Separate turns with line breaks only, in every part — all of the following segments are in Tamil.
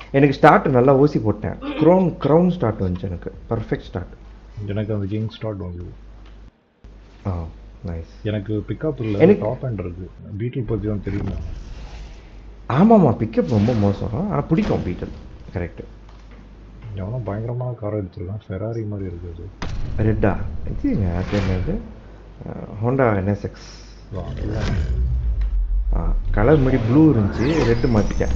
எனக்கு ஸ்டார்ட் நல்லா ஊசி போட்டேன் க்ரௌன் க்ரௌன் ஸ்டார்ட் வந்துச்சு எனக்கு பர்ஃபெக்ட் ஸ்டார்ட்
எனக்கு அந்த கிங் ஸ்டார்ட் வந்து
ஆ நைஸ்
எனக்கு பிக்கப் இல்லை
எனக்கு-
டாப் ஹேண்ட் இருக்கு பீட்டில் பற்றி தான் தெரியுமா
ஆமாம்மா பிக்கப் ரொம்ப மோசம் ஆனால் பிடிக்கும் பீட்டல் கரெக்டு
எவனோ பயங்கரமான கார் எடுத்திருக்கான் ஃபெராரி மாதிரி இருக்குது
ரெட்டா இதுங்க அது என்னது ஹோண்டா என்எஸ்எக்ஸ்
அதுதான்
ஆ கலர் முடி ப்ளூ இருந்துச்சு ரெட்டு மாற்றிட்டேன்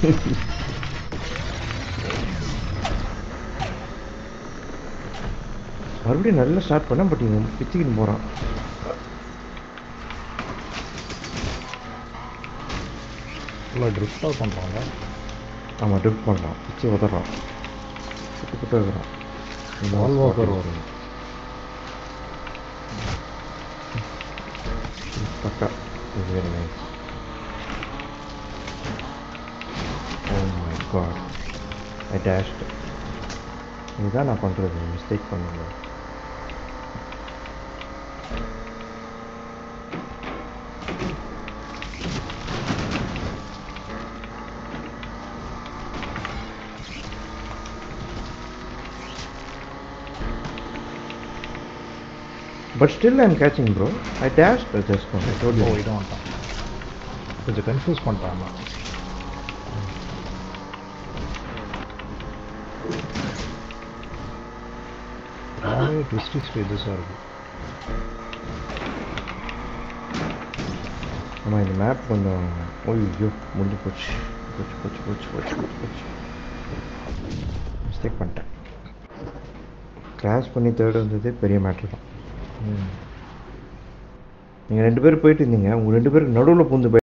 மறுபடியும் நல்லா ஸ்டார்ட் பண்ணேன் பட் இவன் பிச்சுக்கின்னு போகிறான்
ஃபுல்லாக ட்ரிஃப்டாக பண்ணுறாங்க
ஆமாம் ட்ரிப் பண்ணுறான் பிச்சு உதறான் குட்டு குட்டு இருக்கிறான்
வால் வாக்கர் வரும்
பக்கா இது very nice oh my god I dashed இதுதான் நான் பண்ணுறது மிஸ்டேக் பண்ணுங்க but still I am catching bro I dash just I told
oh
you
இதை வந்துட்டான் கொஞ்சம் கன்ஃபியூஸ் பண்ணிட்டாங்க நானே ட்விஸ்டி ஸ்டேஜஸாக இருக்கு
ஆமாம் இந்த மேப் கொஞ்சம் ஓய்யோ முடிஞ்சு போச்சு போச்சு போச்சு போச்சு போச்சு போச்சு போச்சு மிஸ்டேக் பண்ணிட்டேன் கிராஷ் பண்ணி தேர்ட் வந்ததே பெரிய மேட்ரு தான்
ம்
நீங்கள் ரெண்டு பேரும் போயிட்டு இருந்தீங்க உங்கள் ரெண்டு பேருக்கு நடுவில் பூந்து போய்